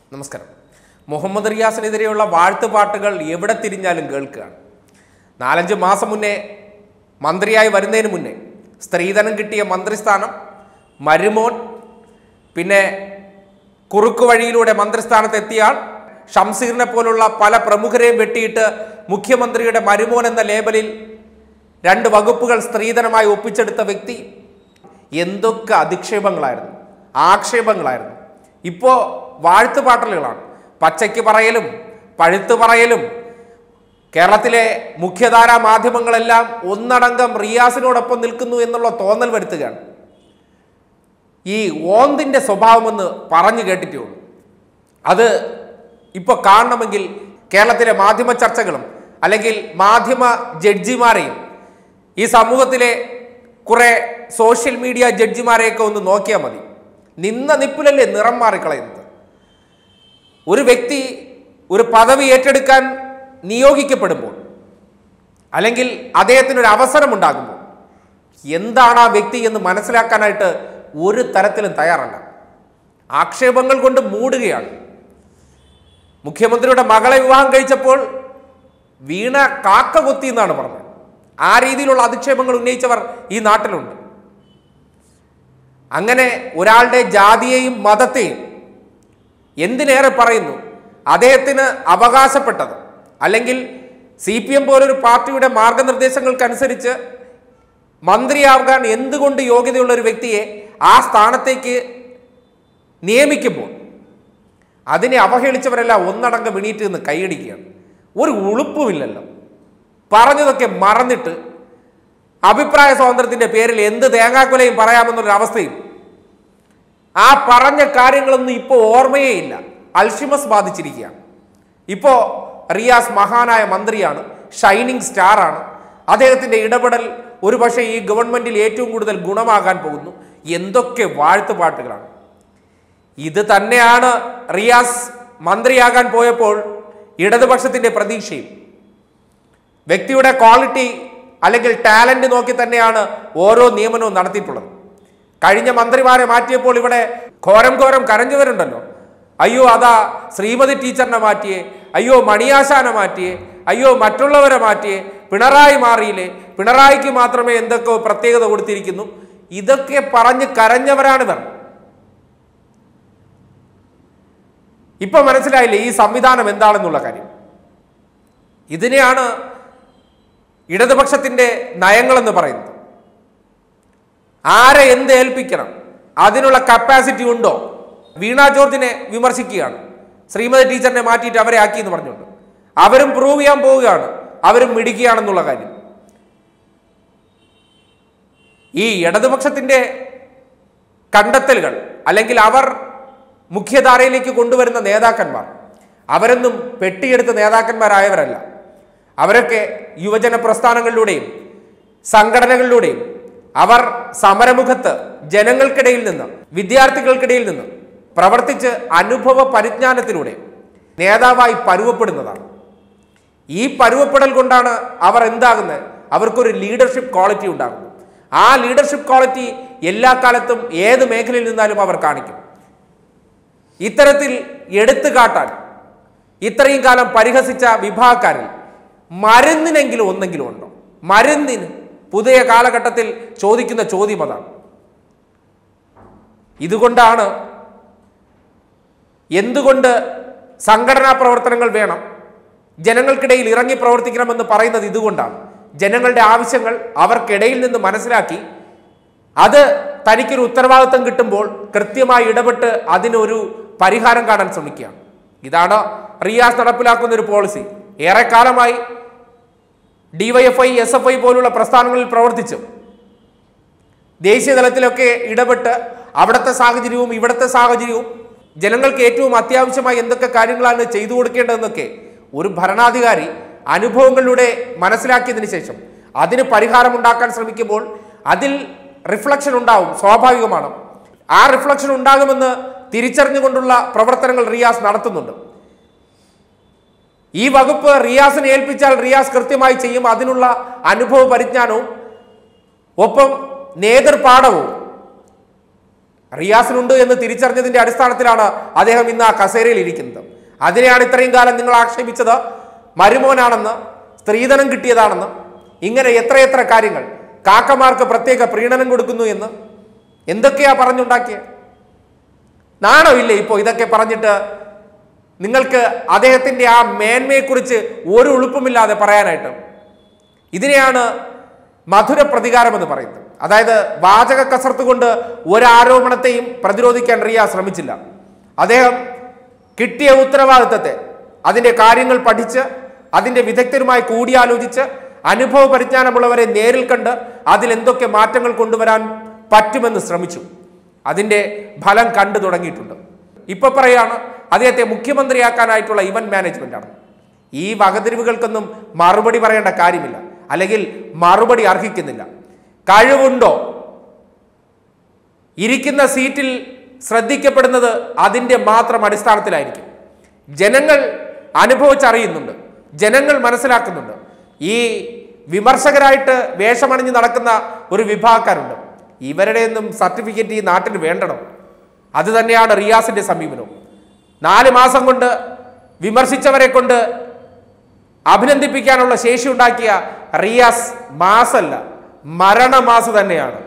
നമസ്കാരം മുഹമ്മദ് റിയാസിനെതിരെയുള്ള വാഴ്ത്തുപാട്ടുകൾ എവിടെ തിരിഞ്ഞാലും കേൾക്കുകയാണ് നാലഞ്ച് മാസം മുന്നേ മന്ത്രിയായി വരുന്നതിന് മുന്നേ സ്ത്രീധനം കിട്ടിയ മന്ത്രിസ്ഥാനം മരുമോൻ പിന്നെ കുറുക്കു വഴിയിലൂടെ മന്ത്രിസ്ഥാനത്ത് എത്തിയ ആൾ ഷംസീറിനെ പോലുള്ള പല പ്രമുഖരെയും വെട്ടിയിട്ട് മുഖ്യമന്ത്രിയുടെ മരുമോൻ എന്ന ലേബലിൽ രണ്ട് വകുപ്പുകൾ സ്ത്രീധനമായി ഒപ്പിച്ചെടുത്ത വ്യക്തി എന്തൊക്കെ അധിക്ഷേപങ്ങളായിരുന്നു ആക്ഷേപങ്ങളായിരുന്നു ഇപ്പോൾ വാഴ്ത്തുപാട്ടലുകളാണ് പച്ചയ്ക്ക് പറയലും പഴുത്ത് പറയലും കേരളത്തിലെ മുഖ്യധാരാ മാധ്യമങ്ങളെല്ലാം ഒന്നടങ്കം റിയാസിനോടൊപ്പം നിൽക്കുന്നു എന്നുള്ള തോന്നൽ വരുത്തുകയാണ് ഈ ഓന്തിൻ്റെ സ്വഭാവമെന്ന് പറഞ്ഞു കേട്ടിട്ടേ ഉള്ളൂ അത് ഇപ്പോൾ കാണണമെങ്കിൽ കേരളത്തിലെ മാധ്യമ ചർച്ചകളും അല്ലെങ്കിൽ മാധ്യമ ജഡ്ജിമാരെയും ഈ സമൂഹത്തിലെ കുറെ സോഷ്യൽ മീഡിയ ജഡ്ജിമാരെയൊക്കെ ഒന്ന് നോക്കിയാൽ മതി നിന്ന നിപ്പിലല്ലേ നിറം മാറിക്കളയുന്നത് ഒരു വ്യക്തി ഒരു പദവി ഏറ്റെടുക്കാൻ നിയോഗിക്കപ്പെടുമ്പോൾ അല്ലെങ്കിൽ അദ്ദേഹത്തിന് ഒരു അവസരം ഉണ്ടാകുമ്പോൾ എന്താണ് ആ വ്യക്തി എന്ന് മനസ്സിലാക്കാനായിട്ട് ഒരു തരത്തിലും തയ്യാറല്ല ആക്ഷേപങ്ങൾ കൊണ്ട് മൂടുകയാണ് മുഖ്യമന്ത്രിയുടെ മകളെ വിവാഹം കഴിച്ചപ്പോൾ വീണ കാക്ക കൊത്തി എന്നാണ് പറഞ്ഞത് ആ രീതിയിലുള്ള അധിക്ഷേപങ്ങൾ ഉന്നയിച്ചവർ ഈ നാട്ടിലുണ്ട് അങ്ങനെ ഒരാളുടെ ജാതിയെയും മതത്തെയും എന്തിനേറെ പറയുന്നു അദ്ദേഹത്തിന് അവകാശപ്പെട്ടത് അല്ലെങ്കിൽ സി പി എം പോലൊരു പാർട്ടിയുടെ മാർഗനിർദ്ദേശങ്ങൾക്കനുസരിച്ച് മന്ത്രിയാകാൻ എന്തുകൊണ്ട് യോഗ്യതയുള്ള ഒരു വ്യക്തിയെ ആ സ്ഥാനത്തേക്ക് നിയമിക്കുമ്പോൾ അതിനെ അവഹേളിച്ചവരെല്ലാം ഒന്നടങ്കം എണീറ്റ് നിന്ന് കൈയടിക്കുകയാണ് ഒരു ഉളുപ്പുമില്ലല്ലോ പറഞ്ഞതൊക്കെ മറന്നിട്ട് അഭിപ്രായ സ്വാതന്ത്ര്യത്തിന്റെ പേരിൽ എന്ത് തേങ്ങാക്കൊലയും പറയാമെന്നൊരു അവസ്ഥയും ആ പറഞ്ഞ കാര്യങ്ങളൊന്നും ഇപ്പോൾ ഓർമ്മയേ ഇല്ല അൽഷിമസ് ബാധിച്ചിരിക്കുകയാണ് ഇപ്പോൾ റിയാസ് മഹാനായ മന്ത്രിയാണ് ഷൈനിങ് സ്റ്റാർ ആണ് അദ്ദേഹത്തിന്റെ ഇടപെടൽ ഒരുപക്ഷെ ഈ ഗവൺമെന്റിൽ ഏറ്റവും കൂടുതൽ ഗുണമാകാൻ പോകുന്നു എന്തൊക്കെ വാഴ്ത്തുപാട്ടുകളാണ് ഇത് തന്നെയാണ് റിയാസ് മന്ത്രിയാകാൻ പോയപ്പോൾ ഇടതുപക്ഷത്തിന്റെ പ്രതീക്ഷയും വ്യക്തിയുടെ ക്വാളിറ്റി അല്ലെങ്കിൽ ടാലന്റ് നോക്കി തന്നെയാണ് ഓരോ നിയമനവും നടത്തിയിട്ടുള്ളത് കഴിഞ്ഞ മന്ത്രിമാരെ മാറ്റിയപ്പോൾ ഇവിടെ ഘോരം ഘോരം കരഞ്ഞവരുണ്ടല്ലോ അയ്യോ അതാ ശ്രീമതി ടീച്ചറിനെ മാറ്റിയേ അയ്യോ മണിയാശാനെ മാറ്റിയേ അയ്യോ മറ്റുള്ളവരെ മാറ്റിയേ പിണറായി മാറിയില്ലേ പിണറായിക്ക് മാത്രമേ എന്തൊക്കെ പ്രത്യേകത കൊടുത്തിരിക്കുന്നു ഇതൊക്കെ പറഞ്ഞ് കരഞ്ഞവരാണിവർ ഇപ്പൊ മനസ്സിലായില്ലേ ഈ സംവിധാനം എന്താണെന്നുള്ള കാര്യം ഇതിനെയാണ് ഇടതുപക്ഷത്തിന്റെ നയങ്ങളെന്ന് പറയുന്നത് ആരെ എന്ത് ഏൽപ്പിക്കണം അതിനുള്ള കപ്പാസിറ്റി ഉണ്ടോ വീണ ജോർജിനെ വിമർശിക്കുകയാണ് ശ്രീമതി ടീച്ചറിനെ മാറ്റിയിട്ട് അവരെ ആക്കി എന്ന് പറഞ്ഞുകൊണ്ട് അവരും പ്രൂവ് ചെയ്യാൻ പോവുകയാണ് അവരും മിടിക്കുകയാണെന്നുള്ള കാര്യം ഈ ഇടതുപക്ഷത്തിന്റെ കണ്ടെത്തലുകൾ അല്ലെങ്കിൽ അവർ മുഖ്യധാരയിലേക്ക് കൊണ്ടുവരുന്ന നേതാക്കന്മാർ അവരൊന്നും പെട്ടിയെടുത്ത നേതാക്കന്മാരായവരല്ല അവരൊക്കെ യുവജന പ്രസ്ഥാനങ്ങളിലൂടെയും സംഘടനകളിലൂടെയും അവർ സമരമുഖത്ത് ജനങ്ങൾക്കിടയിൽ നിന്ന് വിദ്യാർത്ഥികൾക്കിടയിൽ നിന്ന് പ്രവർത്തിച്ച് അനുഭവ പരിജ്ഞാനത്തിലൂടെ നേതാവായി പരുവപ്പെടുന്നതാണ് ഈ പരുവപ്പെടൽ കൊണ്ടാണ് അവർ എന്താകുന്നത് അവർക്കൊരു ലീഡർഷിപ്പ് ക്വാളിറ്റി ഉണ്ടാകുന്നു ആ ലീഡർഷിപ്പ് ക്വാളിറ്റി എല്ലാ കാലത്തും ഏത് മേഖലയിൽ നിന്നാലും അവർ കാണിക്കും ഇത്തരത്തിൽ എടുത്തു കാട്ടാൻ ഇത്രയും കാലം പരിഹസിച്ച വിഭാഗക്കാരിൽ മരുന്നിനെങ്കിലും ഒന്നെങ്കിലും ഉണ്ടോ മരുന്നിന് പുതിയ കാലഘട്ടത്തിൽ ചോദിക്കുന്ന ചോദ്യം അതാണ് ഇതുകൊണ്ടാണ് എന്തുകൊണ്ട് സംഘടനാ പ്രവർത്തനങ്ങൾ വേണം ജനങ്ങൾക്കിടയിൽ ഇറങ്ങി പ്രവർത്തിക്കണമെന്ന് പറയുന്നത് ഇതുകൊണ്ടാണ് ജനങ്ങളുടെ ആവശ്യങ്ങൾ അവർക്കിടയിൽ നിന്ന് മനസ്സിലാക്കി അത് തനിക്കൊരു ഉത്തരവാദിത്വം കിട്ടുമ്പോൾ കൃത്യമായി ഇടപെട്ട് അതിനൊരു പരിഹാരം കാണാൻ ശ്രമിക്കുകയാണ് ഇതാണ് റിയാസ് നടപ്പിലാക്കുന്ന ഒരു പോളിസി ഏറെക്കാലമായി ഡിവൈഎഫ്ഐ എസ് എഫ് ഐ പോലുള്ള പ്രസ്ഥാനങ്ങളിൽ പ്രവർത്തിച്ചു ദേശീയ തലത്തിലൊക്കെ ഇടപെട്ട് അവിടുത്തെ സാഹചര്യവും ഇവിടുത്തെ സാഹചര്യവും ജനങ്ങൾക്ക് ഏറ്റവും അത്യാവശ്യമായി എന്തൊക്കെ കാര്യങ്ങളാണ് ചെയ്തു കൊടുക്കേണ്ടതെന്നൊക്കെ ഒരു ഭരണാധികാരി അനുഭവങ്ങളിലൂടെ മനസ്സിലാക്കിയതിന് ശേഷം അതിന് പരിഹാരം ഉണ്ടാക്കാൻ ശ്രമിക്കുമ്പോൾ അതിൽ റിഫ്ലക്ഷൻ ഉണ്ടാവും സ്വാഭാവികമാണ് ആ റിഫ്ലക്ഷൻ ഉണ്ടാകുമെന്ന് തിരിച്ചറിഞ്ഞുകൊണ്ടുള്ള പ്രവർത്തനങ്ങൾ റിയാസ് നടത്തുന്നുണ്ട് ഈ വകുപ്പ് റിയാസിനെ ഏൽപ്പിച്ചാൽ റിയാസ് കൃത്യമായി ചെയ്യും അതിനുള്ള അനുഭവ പരിജ്ഞാനവും ഒപ്പം നേതൃപാഠവും റിയാസിനുണ്ട് എന്ന് തിരിച്ചറിഞ്ഞതിന്റെ അടിസ്ഥാനത്തിലാണ് അദ്ദേഹം ഇന്ന് ആ കസേരയിൽ ഇരിക്കുന്നത് അതിനെയാണ് ഇത്രയും കാലം നിങ്ങൾ ആക്ഷേപിച്ചത് മരുമോനാണെന്ന് സ്ത്രീധനം കിട്ടിയതാണെന്ന് ഇങ്ങനെ എത്രയെത്ര കാര്യങ്ങൾ കാക്കമാർക്ക് പ്രത്യേക പ്രീണനം കൊടുക്കുന്നു എന്ന് എന്തൊക്കെയാ പറഞ്ഞുണ്ടാക്കിയത് നാണോ ഇല്ലേ ഇപ്പോൾ ഇതൊക്കെ പറഞ്ഞിട്ട് നിങ്ങൾക്ക് അദ്ദേഹത്തിന്റെ ആ മേന്മയെക്കുറിച്ച് ഒരു ഉളുപ്പുമില്ലാതെ പറയാനായിട്ട് ഇതിനെയാണ് മധുര പ്രതികാരം എന്ന് പറയുന്നത് അതായത് വാചക കസർത്ത് കൊണ്ട് ഒരാരോപണത്തെയും പ്രതിരോധിക്കാൻ റിയ ശ്രമിച്ചില്ല അദ്ദേഹം കിട്ടിയ ഉത്തരവാദിത്തത്തെ അതിൻ്റെ കാര്യങ്ങൾ പഠിച്ച് അതിൻ്റെ വിദഗ്ധരുമായി കൂടിയാലോചിച്ച് അനുഭവ പരിജ്ഞാനമുള്ളവരെ നേരിൽ കണ്ട് അതിൽ എന്തൊക്കെ മാറ്റങ്ങൾ കൊണ്ടുവരാൻ പറ്റുമെന്ന് ശ്രമിച്ചു അതിൻ്റെ ഫലം കണ്ടു തുടങ്ങിയിട്ടുണ്ട് ഇപ്പൊ പറയാണ് അദ്ദേഹത്തെ മുഖ്യമന്ത്രിയാക്കാനായിട്ടുള്ള ഇവന്റ് മാനേജ്മെന്റ് ആണ് ഈ വകതിരിവുകൾക്കൊന്നും മറുപടി പറയേണ്ട കാര്യമില്ല അല്ലെങ്കിൽ മറുപടി അർഹിക്കുന്നില്ല കഴിവുണ്ടോ ഇരിക്കുന്ന സീറ്റിൽ ശ്രദ്ധിക്കപ്പെടുന്നത് അതിൻ്റെ മാത്രം അടിസ്ഥാനത്തിലായിരിക്കും ജനങ്ങൾ അനുഭവിച്ചറിയുന്നുണ്ട് ജനങ്ങൾ മനസ്സിലാക്കുന്നുണ്ട് ഈ വിമർശകരായിട്ട് വേഷമണിഞ്ഞ് നടക്കുന്ന ഒരു വിഭാഗക്കാരുണ്ട് ഇവരുടെയൊന്നും സർട്ടിഫിക്കറ്റ് ഈ നാട്ടിൽ വേണ്ടണം അത് തന്നെയാണ് റിയാസിന്റെ സമീപനവും നാല് മാസം കൊണ്ട് വിമർശിച്ചവരെ കൊണ്ട് അഭിനന്ദിപ്പിക്കാനുള്ള ശേഷി ഉണ്ടാക്കിയ റിയാസ് മാസല്ല മരണമാസ് തന്നെയാണ്